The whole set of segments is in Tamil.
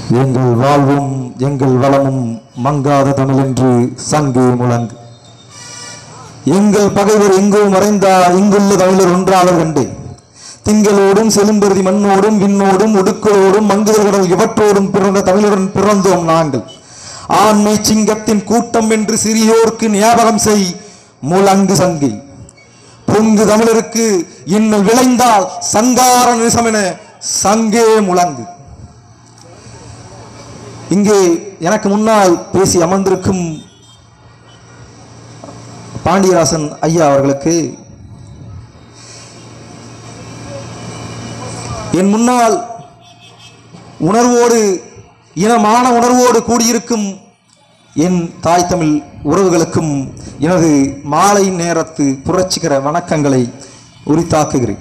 எங்கள் வாழ்வும் எங்கள் வளமும் மங்காத தமிழ் என்று சங்கே முழங்கு எங்கள் பகைவர் எங்கோ மறைந்தா இங்குள்ள தமிழர் ஒன்றாளர் கண்டு திங்களோடும் செலும்பருதி மண்ணோடும் விண்ணோடும் ஒடுக்களோடும் மங்குதல் கடல் இவற்றோடும் பிறந்த தமிழருடன் பிறந்தோம் நாங்கள் ஆண்மை சிங்கத்தின் கூட்டம் என்று சிறியோர்க்கு ஞாபகம் செய் முழங்கு சங்கை பொங்கு தமிழருக்கு இன்னல் விளைந்தால் சங்கார நிசமென சங்கே முழங்கு இங்கே எனக்கு முன்னால் பேசி அமர்ந்திருக்கும் பாண்டியராசன் ஐயா அவர்களுக்கு என் முன்னால் உணர்வோடு இனமான உணர்வோடு கூடியிருக்கும் என் தாய் தமிழ் உறவுகளுக்கும் எனது மாலை நேரத்து புரட்சிகர வணக்கங்களை உரித்தாக்குகிறேன்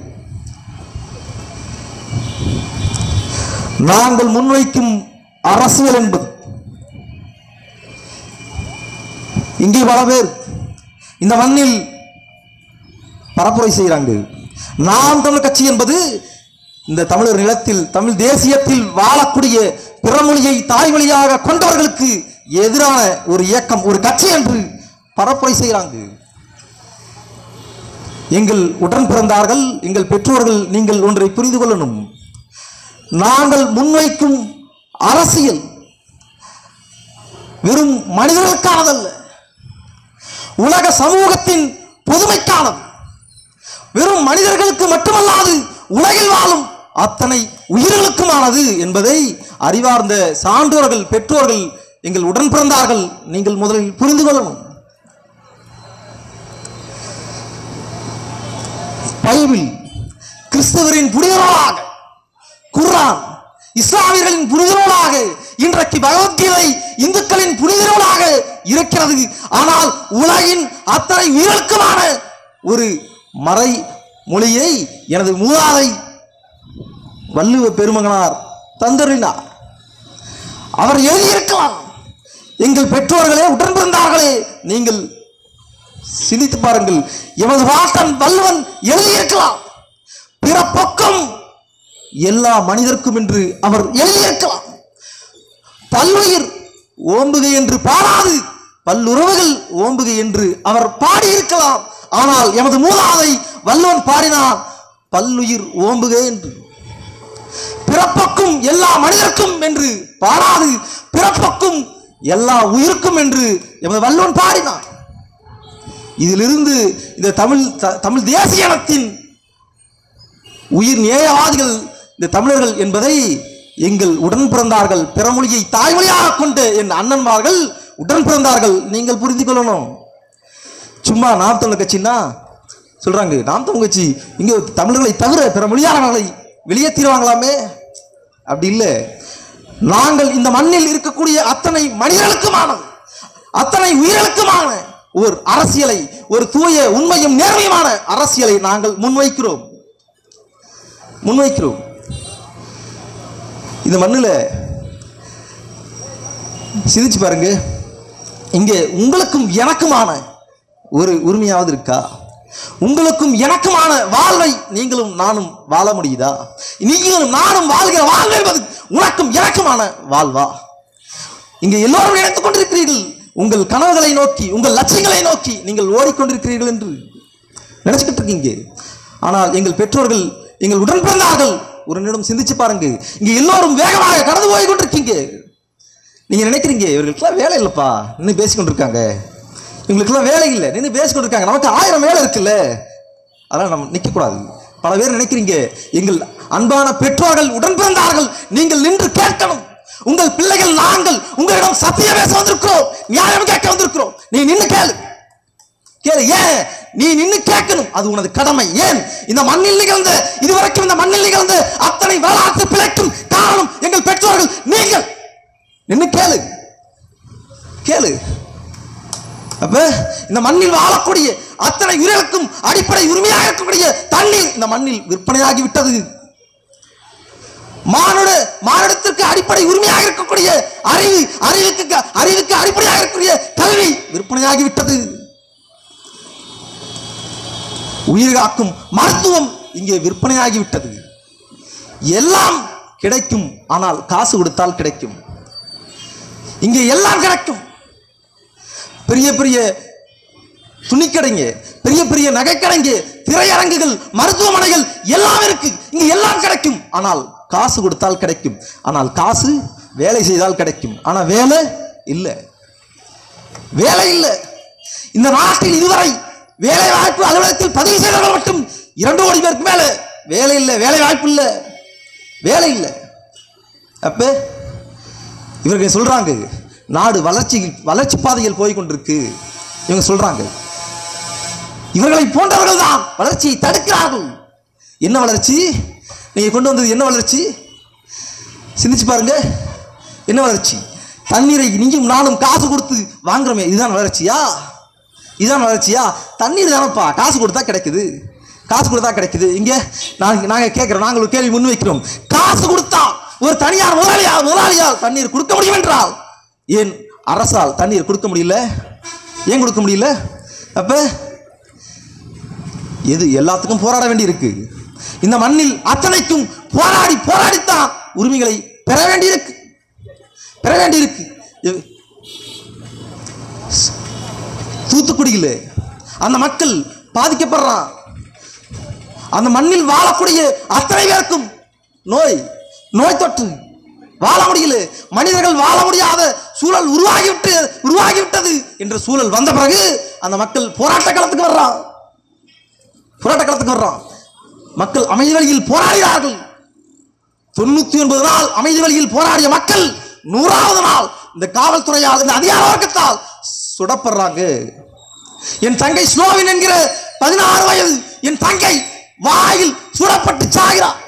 நாங்கள் முன்வைக்கும் அரசியல் என்பது இங்கே பல பேர் இந்த மண்ணில் பரப்புரை செய்கிறாங்க நாம் தமிழ் கட்சி என்பது இந்த தமிழர் நிலத்தில் தமிழ் தேசியத்தில் வாழக்கூடிய பிறமொழியை தாய்மொழியாக கொண்டவர்களுக்கு எதிரான ஒரு இயக்கம் ஒரு கட்சி என்று பரப்புரை செய்கிறாங்க எங்கள் உடன் பிறந்தார்கள் எங்கள் பெற்றோர்கள் நீங்கள் ஒன்றை புரிந்து கொள்ளணும் நாங்கள் முன்வைக்கும் அரசியல் வெறும் மனிதர்களுக்கானதல்ல உலக சமூகத்தின் பொதுமைக்கானது வெறும் மனிதர்களுக்கு மட்டுமல்லாது உலகில் வாழும் அத்தனை உயிர்களுக்குமானது என்பதை அறிவார்ந்த சான்றோர்கள் பெற்றோர்கள் எங்கள் உடன் பிறந்தார்கள் நீங்கள் முதலில் புரிந்து கொள்ளணும் பைபிள் கிறிஸ்தவரின் புனிதர்களாக குர்ஆன் இஸ்லாமியர்களின் புனிதர்களாக இன்றைக்கு பகவத்கீதை இந்துக்களின் புனிதர்களாக இருக்கிறது ஆனால் உலகின் அத்தனை உயிர்களுக்குமான ஒரு மறை மொழியை எனது மூதாதை வள்ளுவ பெருமகனார் தந்தறினார் அவர் எழுதியிருக்கலாம் எங்கள் பெற்றோர்களே உடன் பிறந்தார்களே நீங்கள் சிந்தித்து பாருங்கள் எமது வாட்டன் வள்ளுவன் எழுதியிருக்கலாம் பிறப்பொக்கம் எல்லா மனிதர்க்கும் என்று அவர் எழுதியிருக்கலாம் பல்லுயிர் ஓம்புகை என்று பாடாது பல்லுறவுகள் ஓம்புகை என்று அவர் பாடியிருக்கலாம் ஆனால் எமது மூதாதை வள்ளுவன் பாடினார் பல்லுயிர் ஓம்புகை என்று பிறப்பக்கும் எல்லா மனிதர்க்கும் என்று பாடாது பிறப்பக்கும் எல்லா உயிருக்கும் என்று எமது வள்ளுவன் பாடினார் இதிலிருந்து இந்த தமிழ் த- தமிழ் தேசிய இனத்தின் உயிர் நேயவாதிகள் இந்த தமிழர்கள் என்பதை எங்கள் உடன் பிறந்தார்கள் பிறமொழியை தாய்மொழியாக கொண்ட என் அண்ணன்மார்கள் உடன் பிறந்தார்கள் நீங்கள் புரிந்து கொள்ளணும் சும்மா நாம் தமிழர் கட்சின்னா சொல்றாங்க நாம் தமிழ் கட்சி இங்க தமிழர்களை தவிர பிற மொழியாளர்களை வெளியேற்றிடுவாங்களாமே அப்படி இல்லை நாங்கள் இந்த மண்ணில் இருக்கக்கூடிய அத்தனை மனிதர்களுக்குமானது அத்தனை உயிர்களுக்குமான ஒரு அரசியலை ஒரு தூய உண்மையும் நேர்மையுமான அரசியலை நாங்கள் முன்வைக்கிறோம் முன்வைக்கிறோம் இந்த மண்ணில் சிந்திச்சு பாருங்க இங்கே உங்களுக்கும் எனக்குமான ஒரு உரிமையாவது இருக்கா உங்களுக்கும் எனக்குமான வாழ்வை நீங்களும் நானும் வாழ முடியுதா நீங்களும் நானும் வாழ்கிற வாழ்வு என்பது உனக்கும் எனக்குமான வாழ்வா இங்கே எல்லோரும் நினைத்துக் கொண்டிருக்கிறீர்கள் உங்கள் கனவுகளை நோக்கி உங்கள் லட்சியங்களை நோக்கி நீங்கள் ஓடிக்கொண்டிருக்கிறீர்கள் என்று நினைச்சுக்கிட்டு இருக்கீங்க ஆனால் எங்கள் பெற்றோர்கள் எங்கள் உடன் பிறந்தார்கள் ஒரு நிமிடம் சிந்திச்சு பாருங்க இங்க எல்லோரும் வேகமாக கடந்து போய் கொண்டிருக்கீங்க நீங்க நினைக்கிறீங்க இவர்களுக்கெல்லாம் வேலை இல்லைப்பா நின்று பேசிக்கொண்டிருக்காங்க இவங்களுக்கெல்லாம் வேலை இல்லை நின்று பேசிக்கொண்டிருக்காங்க நமக்கு ஆயிரம் வேலை இருக்குல்ல அதெல்லாம் நம்ம நிற்கக்கூடாது பல பேர் நினைக்கிறீங்க எங்கள் அன்பான பெற்றோர்கள் உடன் பிறந்தார்கள் நீங்கள் நின்று கேட்கணும் உங்கள் பிள்ளைகள் நாங்கள் உங்களிடம் சத்தியம் பேச வந்திருக்கிறோம் நியாயம் கேட்க வந்திருக்கிறோம் நீ நின்று கேளு கேளு ஏன் நீ நின்னு கேட்கணும் அது உனது கடமை ஏன் இந்த மண்ணில் நிகழ்ந்த இதுவரைக்கும் இந்த மண்ணில் நிகழ்ந்த அத்தனை வரலாற்று பிழைக்கும் காரணம் எங்கள் பெற்றோர்கள் நீங்கள் நின்னு கேளு கேளு அப்ப இந்த மண்ணில் வாழக்கூடிய அத்தனை உயிர்களுக்கும் அடிப்படை உரிமையாக இருக்கக்கூடிய தண்ணீர் இந்த மண்ணில் விற்பனையாகி விட்டது மானுட மானுடத்திற்கு அடிப்படை உரிமையாக இருக்கக்கூடிய அறிவு அறிவுக்கு அறிவுக்கு அடிப்படையாக இருக்கக்கூடிய கல்வி விற்பனையாகி விட்டது உயிர் காக்கும் மருத்துவம் இங்கே விற்பனையாகி விட்டது எல்லாம் கிடைக்கும் ஆனால் காசு கொடுத்தால் கிடைக்கும் இங்கே எல்லாம் கிடைக்கும் பெரிய பெரிய துணிக்கடைங்க பெரிய பெரிய நகைக்கடைங்க திரையரங்குகள் மருத்துவமனைகள் எல்லாம் இருக்கு இங்க எல்லாம் கிடைக்கும் ஆனால் காசு கொடுத்தால் கிடைக்கும் ஆனால் காசு வேலை செய்தால் கிடைக்கும் ஆனா வேலை இல்லை வேலை இல்லை இந்த நாட்டில் இதுவரை வேலை வாய்ப்பு அலுவலகத்தில் பதிவு செய்தவர்கள் மட்டும் இரண்டு கோடி பேருக்கு மேல வேலை இல்லை வேலை வாய்ப்பு இல்லை வேலை இல்லை அப்ப இவர்கள் சொல்றாங்க நாடு வளர்ச்சி வளர்ச்சி பாதையில் போய் கொண்டிருக்கு இவங்க சொல்றாங்க இவர்களை போன்றவர்கள் தான் வளர்ச்சியை தடுக்கிறார்கள் என்ன வளர்ச்சி நீங்க கொண்டு வந்தது என்ன வளர்ச்சி சிந்திச்சு பாருங்க என்ன வளர்ச்சி தண்ணீரை நீயும் நானும் காசு கொடுத்து வாங்குறோமே இதுதான் வளர்ச்சியா இதுதான் வளர்ச்சியா தண்ணீர் தானப்பா காசு கொடுத்தா கிடைக்குது காசு கொடுத்தா கிடைக்குது இங்க நாங்க நாங்க கேட்கிறோம் நாங்கள் ஒரு கேள்வி முன்வைக்கிறோம் காசு கொடுத்தா ஒரு தனியார் முதலாளியால் முதலாளியால் தண்ணீர் கொடுக்க முடியும் என்றால் ஏன் அரசால் தண்ணீர் கொடுக்க முடியல ஏன் கொடுக்க முடியல அப்ப எது எல்லாத்துக்கும் போராட வேண்டியிருக்கு இந்த மண்ணில் அத்தனைக்கும் போராடி போராடித்தான் உரிமைகளை பெற வேண்டியிருக்கு பெற வேண்டியிருக்கு எ- ஸ்- தூத்துக்குடியில் அந்த மக்கள் பாதிக்கப்படுறான் அந்த மண்ணில் வாழக்கூடிய அத்தனை பேருக்கும் நோய் நோய் தொற்று வாழ முடியல மனிதர்கள் வாழ முடியாத சூழல் உருவாகிவிட்டு உருவாகிவிட்டது என்ற சூழல் வந்த பிறகு அந்த மக்கள் போராட்ட களத்துக்கு வர்றான் போராட்ட களத்துக்கு வர்றான் மக்கள் அமைதி வழியில் போராடினார்கள் தொண்ணூத்தி ஒன்பது நாள் அமைதி வழியில் போராடிய மக்கள் நூறாவது நாள் இந்த காவல்துறையால் இந்த அதிகார வர்க்கத்தால் சுடப்படுறாங்க என் தங்கை ஸ்லோவின் என்கிற பதினாறு வயது என் தங்கை வாயில் சுடப்பட்டு சாகிறார்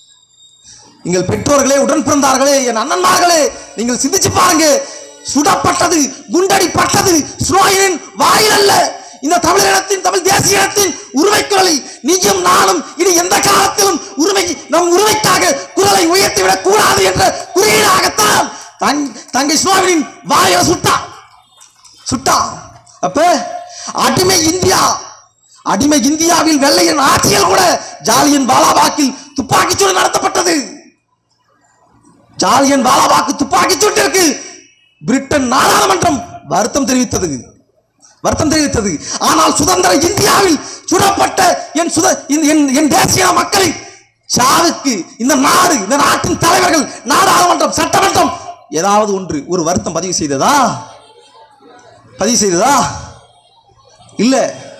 எங்கள் பெற்றோர்களே உடன் பிறந்தார்களே என் அண்ணன்மார்களே நீங்கள் சிந்திச்சு பாருங்க சுடப்பட்டது குண்டடிப்பட்டது ஸ்லோயினின் வாயில் அல்ல இந்த தமிழினத்தின் தமிழ் தேசிய இனத்தின் உரிமை குரலை நீயும் நானும் இனி எந்த காலத்திலும் உரிமை நம் உரிமைக்காக குரலை உயர்த்திவிடக் கூடாது என்ற குறியீடாகத்தான் தங் தங்கை ஸ்லோவினின் வாயை சுட்டா சுட்டா அப்ப அடிமை இந்தியா அடிமை இந்தியாவில் வெள்ளையன் ஆட்சியில் கூட ஜாலியன் வாலாபாக்கில் துப்பாக்கிச்சூடு நடத்தப்பட்டது ஜாலியன் வாலாபாக்கு துப்பாக்கிச் சூட்டிற்கு பிரிட்டன் நாடாளுமன்றம் வருத்தம் தெரிவித்தது வருத்தம் தெரிவித்தது ஆனால் சுதந்திர இந்தியாவில் சுடப்பட்ட என் சுத இந்த- என் என் தேசிய மக்களின் சாவுக்கு இந்த நாடு இந்த நாட்டின் தலைவர்கள் நாடாளுமன்றம் சட்டமன்றம் ஏதாவது ஒன்று ஒரு வருத்தம் பதிவு செய்ததா பதிவு செய்ததா இல்ல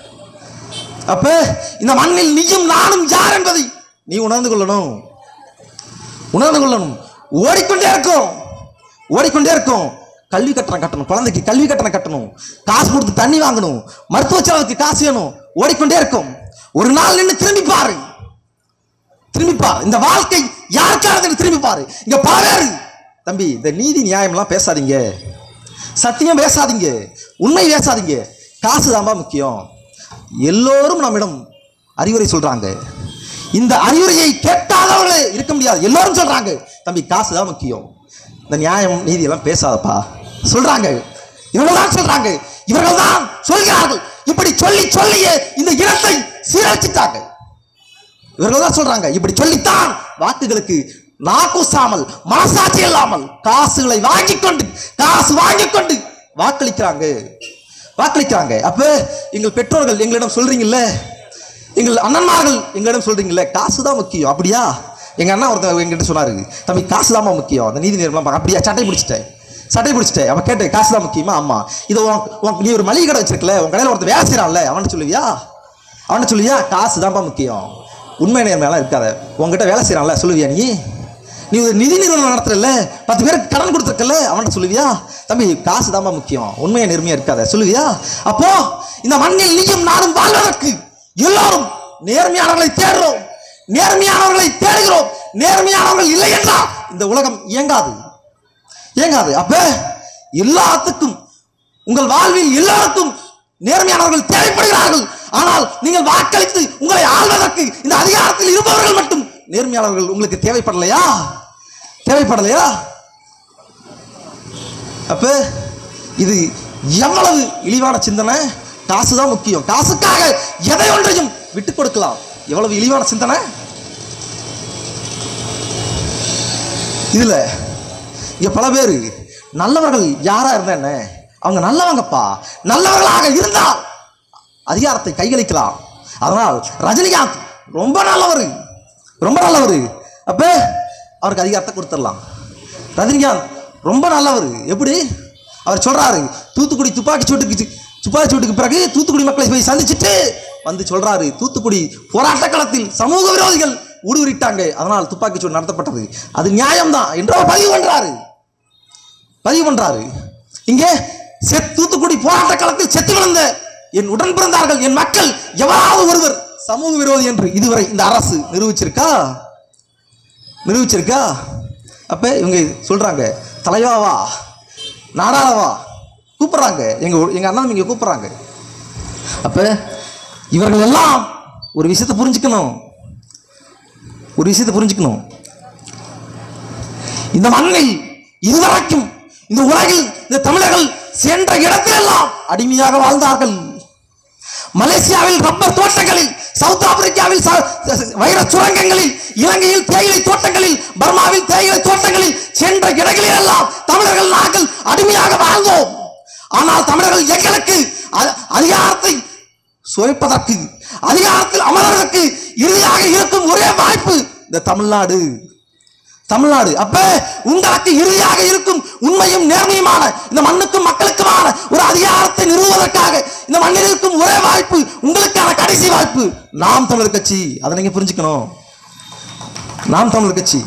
அப்ப இந்த மண்ணில் நீயும் நானும் யார் என்பதை நீ உணர்ந்து கொள்ளணும் உணர்ந்து கொள்ளணும் ஓடிக்கொண்டே இருக்கும் ஓடிக்கொண்டே இருக்கும் கல்வி கட்டணம் கட்டணும் குழந்தைக்கு கல்வி கட்டணம் கட்டணும் காசு கொடுத்து தண்ணி வாங்கணும் மருத்துவ செலவுக்கு காசு வேணும் ஓடிக்கொண்டே இருக்கும் ஒரு நாள் நின்று திரும்பி பாரு திரும்பி பாரு இந்த வாழ்க்கை யாருக்கானது திரும்பி பாரு இங்க பல பேரு தம்பி இந்த நீதி நியாயம்லாம் பேசாதீங்க சத்தியம் பேசாதீங்க உண்மை பேசாதீங்க காசு தான்பா முக்கியம் எல்லோரும் நம்மிடம் அறிவுரை சொல்றாங்க இந்த அறிவுரையை கேட்டாதவர்களே இருக்க முடியாது எல்லோரும் சொல்றாங்க தம்பி காசு தான் முக்கியம் இந்த நியாயம் நீதி எல்லாம் பேசாதப்பா சொல்றாங்க இவர்கள் தான் சொல்றாங்க இவர்கள் தான் சொல்கிறார்கள் இப்படி சொல்லி சொல்லியே இந்த இனத்தை சீரழிச்சிட்டாங்க இவர்கள் தான் சொல்றாங்க இப்படி சொல்லித்தான் வாக்குகளுக்கு நாக்கூசாமல் மனசாட்சி இல்லாமல் காசுகளை வாங்கிக் கொண்டு காசு வாங்கிக் கொண்டு வாக்களிக்கிறாங்க வாக்களிக்கிறாங்க அப்ப எங்கள் பெற்றோர்கள் எங்களிடம் சொல்றீங்கல்ல எங்கள் அண்ணன்மார்கள் எங்களிடம் சொல்றீங்கல்ல காசு தான் முக்கியம் அப்படியா எங்க அண்ணா ஒருத்தர் எங்கிட்ட சொன்னாரு தம்பி காசு தான்மா முக்கியம் அந்த நீதி நேரம் அப்படியா சட்டை பிடிச்சிட்டேன் சட்டை பிடிச்சிட்டேன் அவன் கேட்டேன் காசு தான் முக்கியமா ஆமா இது உன் உன் நீ ஒரு மளிகை கடை வச்சிருக்கல உன் கடையில் ஒருத்தர் வேலை செய்யறான்ல அவன் சொல்லுவியா அவன்கிட்ட சொல்லுவியா காசு தான்ப்பா முக்கியம் உண்மை நேர்மையெல்லாம் இருக்காத உன்கிட்ட வேலை செய்யறான்ல சொல்லுவியா நீ நீ ஒரு நிதி நிறுவனம் நடத்துறல பத்து பேருக்கு கடன் கொடுத்துருக்கல அவன்கிட்ட சொல்லுவியா தம்பி காசு தான்ப்பா முக்கியம் உண்மையை நேர்மையா இருக்காத சொல்லுவியா அப்போ இந்த மண்ணில் நீயும் நானும் வாழ்வதற்கு எல்லாரும் நேர்மையானவர்களை தேடுறோம் நேர்மையானவர்களை தேடுகிறோம் நேர்மையானவர்கள் இல்லை என்றால் இந்த உலகம் இயங்காது இயங்காது அப்ப எல்லாத்துக்கும் உங்கள் வாழ்வில் எல்லாருக்கும் நேர்மையானவர்கள் தேவைப்படுகிறார்கள் ஆனால் நீங்கள் வாக்களித்து உங்களை ஆள்வதற்கு இந்த அதிகாரத்தில் இருப்பவர்கள் மட்டும் நேர்மையானவர்கள் உங்களுக்கு தேவைப்படலையா தேவைப்படலையா அப்ப இது எவ்வளவு இழிவான சிந்தனை காசு தான் முக்கியம் காசுக்காக எதை ஒன்றையும் விட்டு கொடுக்கலாம் எவ்வளவு இழிவான சிந்தனை இதுல இங்க பல பேர் நல்லவர்கள் யாரா இருந்தா என்ன அவங்க நல்லவங்கப்பா நல்லவர்களாக இருந்தால் அதிகாரத்தை கைகளிக்கலாம் அதனால் ரஜினிகாந்த் ரொம்ப நல்லவர் ரொம்ப நல்லவர் அப்ப அவருக்கு அதிகாரத்தை கொடுத்துடலாம் ரஜினிகாந்த் ரொம்ப நல்லவர் எப்படி அவர் சொல்றாரு தூத்துக்குடி துப்பாக்கி சூட்டுக்கு துப்பாக்கி சூட்டுக்கு பிறகு தூத்துக்குடி மக்களை போய் சந்திச்சுட்டு வந்து சொல்றாரு தூத்துக்குடி போராட்ட களத்தில் சமூக விரோதிகள் ஊடுருவிட்டாங்க அதனால் துப்பாக்கி சூடு நடத்தப்பட்டது அது நியாயம்தான் என்று அவர் பதிவு பண்றாரு பதிவு பண்றாரு இங்கே செத் தூத்துக்குடி போராட்ட களத்தில் செத்து விழுந்த என் உடன் பிறந்தார்கள் என் மக்கள் எவராவது ஒருவர் சமூக விரோதி என்று இதுவரை இந்த அரசு நிரூபிச்சிருக்கா நிரூபிச்சிருக்கா அப்ப இவங்க சொல்றாங்க தலைவாவா நாடாளவா கூப்பிடுறாங்க எங்க ஊ- எங்க அண்ணன் இங்க கூப்பிடுறாங்க அப்ப இவர்கள் எல்லாம் ஒரு விஷயத்தை புரிஞ்சுக்கணும் ஒரு விஷயத்தை புரிஞ்சுக்கணும் இந்த மண்ணில் இதுவரைக்கும் இந்த உலகில் இந்த தமிழர்கள் சென்ற இடத்திலெல்லாம் அடிமையாக வாழ்ந்தார்கள் மலேசியாவில் ரப்பர் தோட்டங்களில் சவுத் ஆப்பிரிக்காவில் ச- ச- வைர சுரங்கங்களில் இலங்கையில் தேயிலை தோட்டங்களில் பர்மாவில் தேயிலை தோட்டங்களில் சென்ற இடங்களில் எல்லாம் தமிழர்கள் நாங்கள் அடிமையாக வாழ்ந்தோம் ஆனால் தமிழர்கள் எங்களுக்கு அ- அதிகாரத்தை சுவைப்பதற்கு அதிகாரத்தில் அமர்வதற்கு இறுதியாக இருக்கும் ஒரே வாய்ப்பு இந்த தமிழ்நாடு தமிழ்நாடு அப்ப உங்களுக்கு இறுதியாக இருக்கும் உண்மையும் நேர்மையுமான இந்த மண்ணுக்கும் மக்களுக்குமான ஒரு அதிகாரத்தை நிறுவுவதற்காக இந்த மண்ணில் இருக்கும் ஒரே வாய்ப்பு உங்களுக்கான கடைசி வாய்ப்பு நாம் தமிழர் கட்சி அதை நீங்க புரிஞ்சுக்கணும் நாம் தமிழர் கட்சி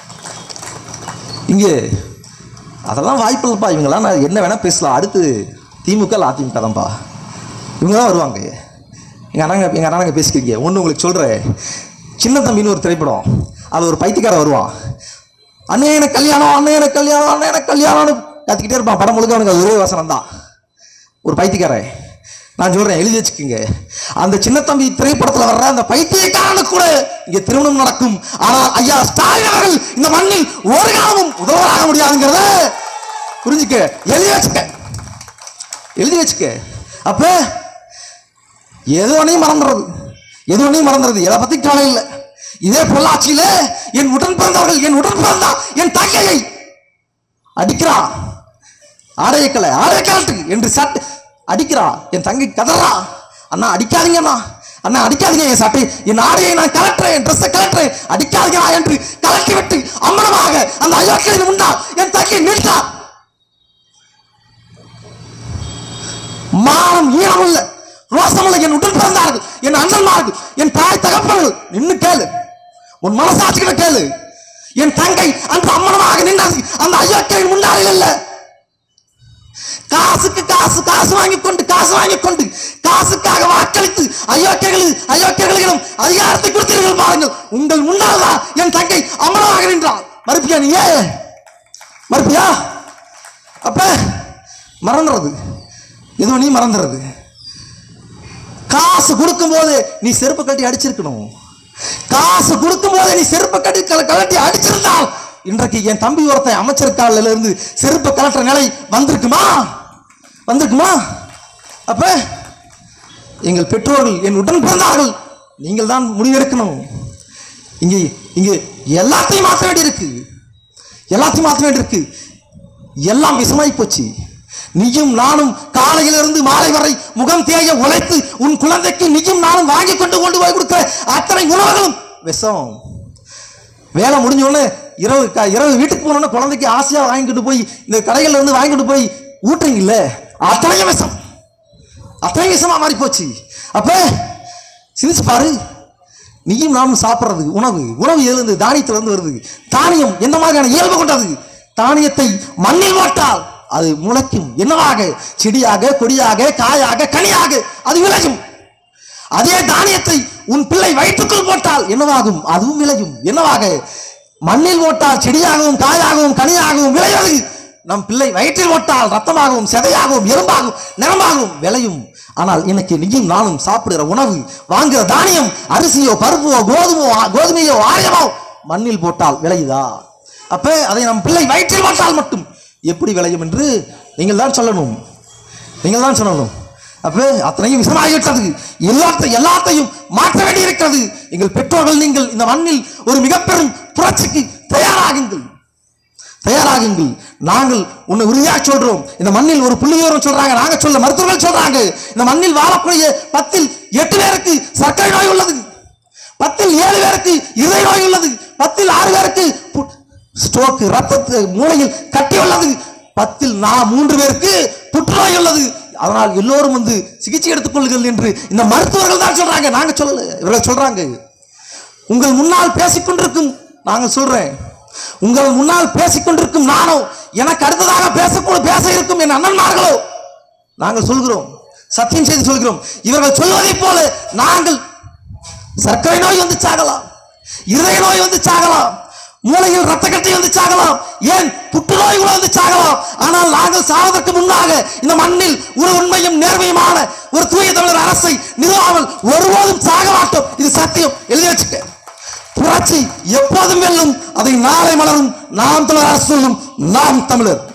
இங்கே அதெல்லாம் வாய்ப்பு இல்லைப்பா இவங்கெல்லாம் நான் என்ன வேணா பேசலாம் அடுத்து திமுக இல்ல அதிமுக தான்ப்பா இவங்க தான் வருவாங்க எங்கள் அண்ணங்க எங்கள் அண்ணங்க பேசிக்கிறீங்க ஒன்று உங்களுக்கு சொல்கிறேன் சின்ன தம்பின்னு ஒரு திரைப்படம் அதில் ஒரு பைத்தியக்காரன் வருவான் அண்ணே எனக்கு கல்யாணம் அண்ணே எனக்கு கல்யாணம் அண்ணே எனக்கு கல்யாணம்னு கத்திக்கிட்டே இருப்பான் படம் முழுக்க அவனுக்கு அது ஒரே வசனம் தான் ஒரு பைத்தியக்காரன் நான் சொல்றேன் எழுதி வச்சுக்கோங்க அந்த சின்ன தம்பி திரைப்படத்துல வர்ற அந்த பைத்தியக்காரனுக்கு கூட இங்க திருமணம் நடக்கும் ஆனால் ஐயா ஸ்டாலின் அவர்கள் இந்த மண்ணில் ஒரு காலமும் உதவராக முடியாதுங்கிறத புரிஞ்சுக்க எழுதி வச்சுக்க எழுதி வச்சுக்க அப்ப எது ஒன்றையும் மறந்துடுறது எது ஒன்றையும் மறந்துடுறது எதை பத்தி கவலை இல்லை இதே பொள்ளாச்சியில என் உடன் பிறந்தவர்கள் என் உடன் பிறந்தா என் தங்கையை அடிக்கிறா ஆடையக்கலை ஆடையக்கலட்டு என்று சட்டை அடிக்கிறா என் தங்கை கதறா அண்ணா அடிக்காதீங்க அண்ணா அண்ணா அடிக்காதீங்க என் சட்டை என் ஆடையை நான் கலட்டுறேன் என் ட்ரெஸ்ஸை கலட்டுறேன் அடிக்காதீங்களா என்று கலட்டி விட்டு அம்மனமாக அந்த அயோக்கியின் முன்னால் என் தங்கை நின்றா மானம் ஈரமுள்ள ரோசமுள்ள என் உடன் பிறந்தார்கள் என் அண்ணன்மார்கள் என் தாய் தகப்பர்கள் நின்னு கேளு உன் மனசாட்சிகளை கேளு என் தங்கை அந்த அம்மனமாக நின்றது அந்த அயோக்கியின் முன்னாடி இல்ல காசுக்கு காசு காசு வாங்கி கொண்டு காசு வாங்கி கொண்டு காசுக்காக வாக்களித்து அயோக்கியர்கள் அயோக்கியர்களிடம் அதிகாரத்தை கொடுத்தீர்கள் பாருங்கள் உங்கள் முன்னால் தான் என் தங்கை அம்மனமாக நின்றாள் மறுப்பியா நீ மறுப்பியா அப்ப மறந்துறது எதுவும் நீ மறந்துறது காசு கொடுக்கும் போது நீ செருப்பு கட்டி அடிச்சிருக்கணும் காசு கொடுக்கும் போது நீ செருப்பு கட்டி கல- கலட்டி அடிச்சிருந்தால் இன்றைக்கு என் தம்பி ஒருத்தன் அமைச்சர் காலில் இருந்து செருப்பு கலட்டுற நிலை வந்திருக்குமா வந்திருக்குமா அப்ப எங்கள் பெற்றோர்கள் என் உடன் பிறந்தார்கள் நீங்கள் தான் முடிவெடுக்கணும் இங்கே இங்கே எல்லாத்தையும் மாற்ற வேண்டியிருக்கு எல்லாத்தையும் மாற்ற வேண்டியிருக்கு எல்லாம் விஷமாய் போச்சு நீயும் நானும் காலையிலிருந்து மாலை வரை முகம் தேய உழைத்து உன் குழந்தைக்கு நீயும் நானும் வாங்கி கொண்டு கொண்டு போய் கொடுக்கிற அத்தனை உணவுகளும் விஷம் வேலை முடிஞ்ச உடனே இரவு க- இரவு வீட்டுக்கு போனோடனே குழந்தைக்கு ஆசையாக வாங்கிட்டு போய் இந்த கடைகள்ல இருந்து வாங்கிட்டு போய் ஊட்டுறீங்கல்ல அத்தனையும் விஷம் அத்தனை விஷமா மாறி போச்சு அப்ப சிந்திச்சு பாரு நீயும் நானும் சாப்பிட்றது உணவு உணவு எதுலேருந்து தானியத்திலிருந்து வருது தானியம் எந்த மாதிரியான இயல்பு கொண்டது தானியத்தை மண்ணில் போட்டால் அது முளைக்கும் என்னவாக செடியாக கொடியாக காயாக கனியாக அது விளையும் அதே தானியத்தை உன் பிள்ளை வயிற்றுக்குள் போட்டால் என்னவாகும் அதுவும் விளையும் என்னவாக மண்ணில் போட்டால் செடியாகவும் காயாகவும் கனியாகவும் விளைவது நம் பிள்ளை வயிற்றில் போட்டால் ரத்தமாகவும் செதையாகவும் எறும்பாகவும் நிறமாகவும் விளையும் ஆனால் இன்னைக்கு நீயும் நானும் சாப்பிடுற உணவு வாங்குற தானியம் அரிசியோ பருப்போ கோதுமோ கோதுமையோ ஆரியமோ மண்ணில் போட்டால் விளையுதா அப்ப அதை நம் பிள்ளை வயிற்றில் போட்டால் மட்டும் எப்படி விளையும் என்று நீங்கள் தான் சொல்லணும் நீங்கள் தான் சொல்லணும் அப்ப அத்தனையும் விஷமாகிவிட்டது எல்லாத்த எல்லாத்தையும் மாற்ற வேண்டியிருக்கிறது எங்கள் பெற்றோர்கள் நீங்கள் இந்த மண்ணில் ஒரு மிக பெரும் புரட்சிக்கு தயாராகுங்கள் தயாராகுங்கள் நாங்கள் உன்னை உறுதியாக சொல்றோம் இந்த மண்ணில் ஒரு புள்ளியோரம் சொல்றாங்க நாங்க சொல்ல மருத்துவர்கள் சொல்றாங்க இந்த மண்ணில் வாழக்கூடிய பத்தில் எட்டு பேருக்கு சர்க்கரை நோய் உள்ளது பத்தில் ஏழு பேருக்கு இதய நோய் உள்ளது பத்தில் ஆறு பேருக்கு ஸ்ட்ரோக் ரத்தத்து மூளையில் கட்டி உள்ளது பத்தில் நான் மூன்று பேருக்கு புற்றுநோய் உள்ளது அதனால் எல்லோரும் வந்து சிகிச்சை எடுத்துக்கொள்ளுங்கள் என்று இந்த மருத்துவர்கள் தான் சொல்றாங்க நாங்க சொல்லல இவர்கள் சொல்றாங்க உங்கள் முன்னால் பேசிக்கொண்டிருக்கும் நாங்கள் சொல்றேன் உங்கள் முன்னால் பேசிக்கொண்டிருக்கும் நானோ எனக்கு அடுத்ததாக பேசக்கூட பேச இருக்கும் என் அண்ணன்மார்களோ நாங்கள் சொல்கிறோம் சத்தியம் செய்து சொல்கிறோம் இவர்கள் சொல்வதைப் போல நாங்கள் சர்க்கரை நோய் வந்து சாகலாம் இருதய நோய் வந்து சாகலாம் மூளையில் ரத்த கட்டி வந்து சாகலாம் ஏன் புற்றுநோய் கூட வந்து சாகலாம் ஆனால் நாங்கள் சாவதற்கு முன்னாக இந்த மண்ணில் ஒரு உண்மையும் நேர்மையுமான ஒரு தூய தமிழர் அரசை நிறுவாமல் ஒருபோதும் சாக மாட்டோம் இது சத்தியம் எழுதி வச்சுக்க புரட்சி எப்போதும் வெல்லும் அதை நாளை மலரும் நாம் தமிழர் அரசு சொல்லும் நாம் தமிழர்